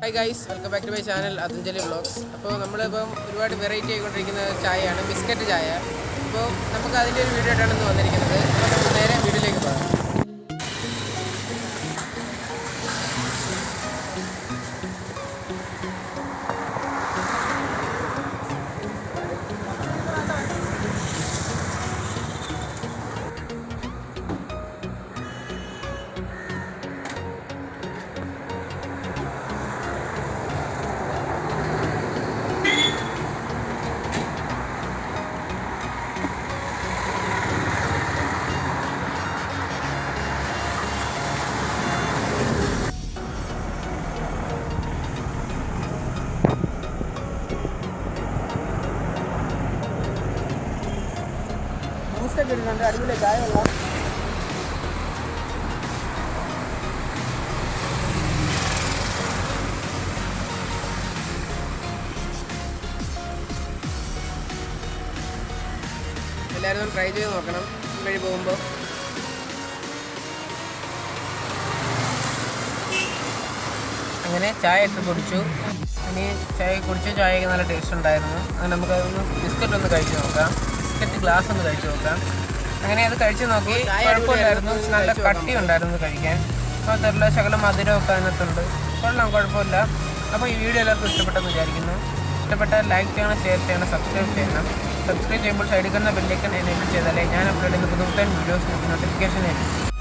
hi guys welcome back to my channel Athunjali vlogs അപ്പോൾ നമ്മളിപ്പം ഒരുപാട് വെറൈറ്റി ആയിക്കൊണ്ടിരിക്കുന്ന ചായയാണ് ബിസ്ക്കറ്റ് ചായ അപ്പോൾ നമുക്ക് അതിൻ്റെ ഒരു വീഡിയോ ആയിട്ടാണ് ഇന്ന് വന്നിരിക്കുന്നത് അപ്പോൾ നമുക്ക് നേരെ വീഡിയോയിലേക്ക് പോകാം ബൂസ്റ്റൊക്കെ ഇടുന്നുണ്ട് അടിപൊളി ചായ വെള്ളം എല്ലാവരും ഒന്ന് ട്രൈ ചെയ്ത് നോക്കണം ഈ വഴി പോകുമ്പോൾ അങ്ങനെ ചായ ഒക്കെ കുടിച്ചു ഇനി ചായ കുടിച്ചു ചായയൊക്കെ നല്ല ടേസ്റ്റ് ഉണ്ടായിരുന്നു അങ്ങനെ നമുക്ക് ഒന്ന് ബിസ്ക്കറ്റ് ഒന്ന് കഴിച്ച് നോക്കാം ബിസ്ക്കറ്റ് ഗ്ലാസ് ഒന്ന് കഴിച്ച് നോക്കാം അങ്ങനെ അത് കഴിച്ച് നോക്കി കുഴപ്പമില്ലായിരുന്നു നല്ല കട്ടി ഉണ്ടായിരുന്നു കഴിക്കാൻ മാത്രമല്ല ശകലം മധുരമൊക്കെ അതിനകത്തുണ്ട് കൊള്ളാം കുഴപ്പമില്ല അപ്പോൾ ഈ വീഡിയോ എല്ലാവർക്കും ഇഷ്ടപ്പെട്ടെന്ന് വിചാരിക്കുന്നു ഇഷ്ടപ്പെട്ടാൽ ലൈക്ക് ചെയ്യണം ഷെയർ ചെയ്യണം സബ്സ്ക്രൈബ് ചെയ്യണം സബ്സ്ക്രൈബ് ചെയ്യുമ്പോൾ സൈഡിൽ കാണുന്ന ബെല്ലൈക്കൺ എനേബിൾ ചെയ്താലേ ഞാൻ അപ്ലോഡ് ചെയ്യുന്ന പുതുപുത്തൻ വീഡിയോസ് നോട്ടിഫിക്കേഷൻ ആയിരിക്കും